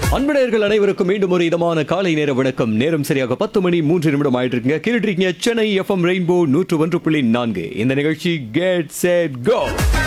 அன்படையர்கள் அனைவருக்கும் மீண்டும் ஒரு இதமான காலை நேர வணக்கம் நேரம் சரியாக பத்து மணி மூன்று நிமிடம் ஆயிட்டு இருக்குங்க கேட்டுருக்கீங்க சென்னை எஃப்எம் ரெயின்போ நூற்று ஒன்று புள்ளி நான்கு இந்த நிகழ்ச்சி கெட் செட் கோ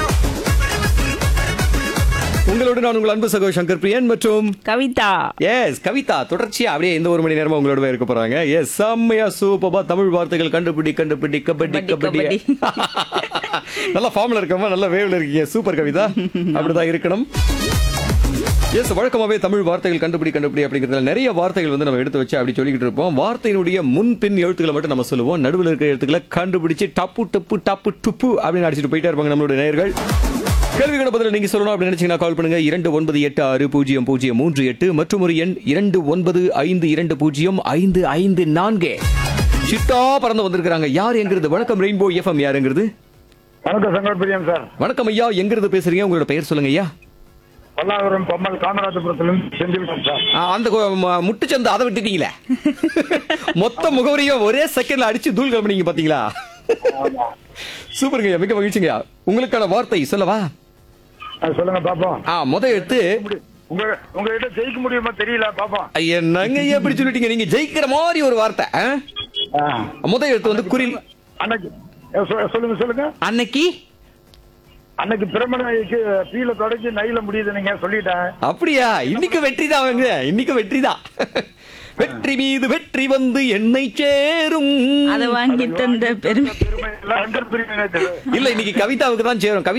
உங்களோட நான் உங்கள் அன்பு சகோ சங்கர் பிரியன் மற்றும் கவிதா எஸ் கவிதா தொடர்ச்சியா அப்படியே இந்த ஒரு மணி நேரமா உங்களோட இருக்க போறாங்க எஸ் செம்மையா சூப்பரா தமிழ் வார்த்தைகள் கண்டுபிடி கண்டுபிடி கபடி கபடி, கபடி நல்ல ஃபார்ம்ல இருக்கமா நல்ல வேவ்ல இருக்கீங்க சூப்பர் கவிதா அப்படிதான் இருக்கணும் எஸ் வழக்கமாவே தமிழ் வார்த்தைகள் கண்டுபிடி கண்டுபிடி அப்படிங்கிறதுல நிறைய வார்த்தைகள் வந்து நம்ம எடுத்து வச்சு அப்படி சொல்லிக்கிட்டு இருப்போம் வார்த்தையினுடைய முன் பின் எழுத்துக்களை மட்டும் நம்ம சொல்லுவோம் நடுவில் இருக்கிற எழுத்துக்களை கண்டுபிடிச்சு டப்பு டப்பு டப்பு டுப்பு அப்படின்னு அடிச்சுட்டு போயிட்டே இருப்பாங்க நம்மளுடைய நேயர்கள் கேள்விகளை பதில் நீங்க சொல்லணும் அப்படின்னு நினைச்சீங்கன்னா கால் பண்ணுங்க இரண்டு ஒன்பது எட்டு ஆறு பூஜ்ஜியம் பூஜ்ஜியம் மூன்று எட்டு மற்றும் ஒரு எண் இரண்டு ஒன்பது ஐந்து இரண்டு பூஜ்ஜியம் ஐந்து ஐந்து நான்கு சிட்டா பறந்து வந்திருக்கிறாங்க யார் எங்கிறது வணக்கம் ரெயின்போ எஃப்எம் யாருங்கிறது வணக்கம் சங்கர் பிரியம் சார் வணக்கம் ஐயா எங்கிருந்து பேசுறீங்க உங்களோட பெயர் சொல்லுங்க ஐயா பல்லாவரம் பொம்மல் காமராஜபுரத்திலிருந்து செஞ்சுவிட்டோம் சார் ஆ, அந்த கு- ம- முட்டுச்சந்து அதை விட்டுட்டீங்களே மொத்த முகவரியும் ஒரே செகண்ட்ல அடிச்சு தூள் கிளம்புனீங்க பாத்தீங்களா சூப்பருங்க மிக மகிழ்ச்சிங்க உங்களுக்கான வார்த்தை சொல்லவா அது சொல்லுங்க பாப்போம் ஆ முத எடுத்து உங்க உங்ககிட்ட ஜெயிக்க முடியுமா தெரியல பாப்போம் என்னங்க ஐயா இப்படி சொல்லிட்டீங்க நீங்க ஜெயிக்கிற மாதிரி ஒரு வார்த்தை ஆ? ஆ. முத எடுத்து வந்து குறில் அன்னைக்கு ஏ, சொ- சொல்லுங்க சொல்லுங்க அன்னைக்கு அன்னைக்கு பிரமணைக்கு பீல தொடங்கி நைல முடியுது நீங்க சொல்லிட்டேன் அப்படியா இன்னைக்கு வெற்றி தான் அவங்க இன்னைக்கு வெற்றி தான் வெற்றி மீது வெற்றி வந்து என்னை சேரும் அதை வாங்கி தந்த பெருமை பெருமை எல்லாம் சங்கர் பிரியம் இல்ல இன்னைக்கு கவிதாவுக்கு தான் சேரும் கவிதா